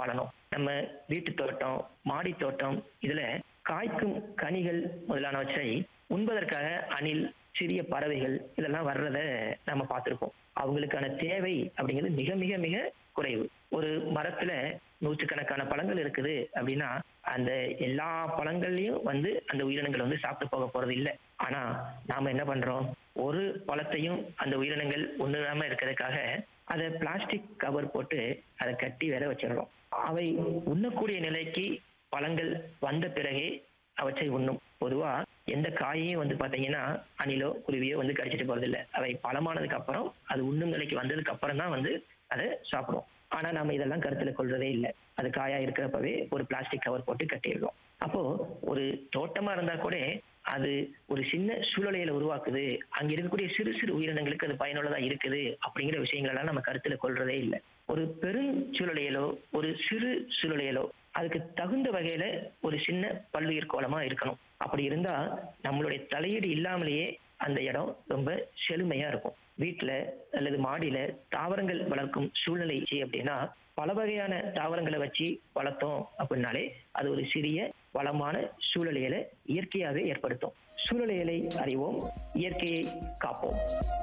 வாழணும் நம்ம வீட்டு தோட்டம் மாடி தோட்டம் இதுல காய்க்கும் கனிகள் முதலானவற்றை உண்பதற்காக அணில் சிறிய பறவைகள் இதெல்லாம் வர்றத நம்ம பார்த்திருப்போம் அவங்களுக்கான தேவை அப்படிங்கிறது மிக மிக மிக குறைவு ஒரு மரத்துல நூற்றுக்கணக்கான பழங்கள் இருக்குது அப்படின்னா அந்த எல்லா பழங்கள்லயும் வந்து அந்த உயிரினங்கள் வந்து சாப்பிட்டு போக போறது இல்லை ஆனா நாம என்ன பண்றோம் ஒரு பழத்தையும் அந்த உயிரினங்கள் உண்ணுடாம இருக்கிறதுக்காக அதை பிளாஸ்டிக் கவர் போட்டு அதை கட்டி வேற வச்சிடுறோம் அவை உண்ணக்கூடிய நிலைக்கு பழங்கள் வந்த பிறகே அவற்றை உண்ணும் பொதுவா எந்த காயையும் வந்து பாத்தீங்கன்னா அணிலோ குருவியோ வந்து கடிச்சிட்டு போறது இல்ல அவை பழமானதுக்கு அப்புறம் அது உண்ணும் நிலைக்கு வந்ததுக்கு அப்புறம் தான் வந்து அதை சாப்பிடும் ஆனா நம்ம இதெல்லாம் கருத்துல கொள்றதே இல்லை அது காயா இருக்கிறப்பவே ஒரு பிளாஸ்டிக் கவர் போட்டு கட்டிடுறோம் அப்போ ஒரு தோட்டமா இருந்தா கூட அது ஒரு சின்ன சூழலையில உருவாக்குது அங்க இருக்கக்கூடிய சிறு சிறு உயிரினங்களுக்கு அது பயனுள்ளதா இருக்குது அப்படிங்கிற விஷயங்கள் எல்லாம் நம்ம கருத்துல கொள்றதே இல்லை ஒரு பெருஞ்சூழலியலோ ஒரு சிறு சூழலியலோ அதுக்கு தகுந்த வகையில ஒரு சின்ன பல்லுயிர் கோலமா இருக்கணும் அப்படி இருந்தா நம்மளுடைய தலையீடு இல்லாமலேயே அந்த இடம் ரொம்ப செழுமையா இருக்கும் வீட்டுல அல்லது மாடியில தாவரங்கள் வளர்க்கும் சூழ்நிலை அப்படின்னா பல வகையான தாவரங்களை வச்சு வளர்த்தோம் அப்படின்னாலே அது ஒரு சிறிய வளமான சூழலியலை இயற்கையாகவே ஏற்படுத்தும் சூழலியலை அறிவோம் இயற்கையை காப்போம்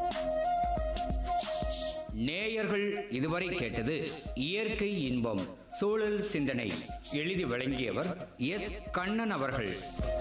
நேயர்கள் இதுவரை கேட்டது இயற்கை இன்பம் சூழல் சிந்தனை எழுதி வழங்கியவர் எஸ் கண்ணன் அவர்கள்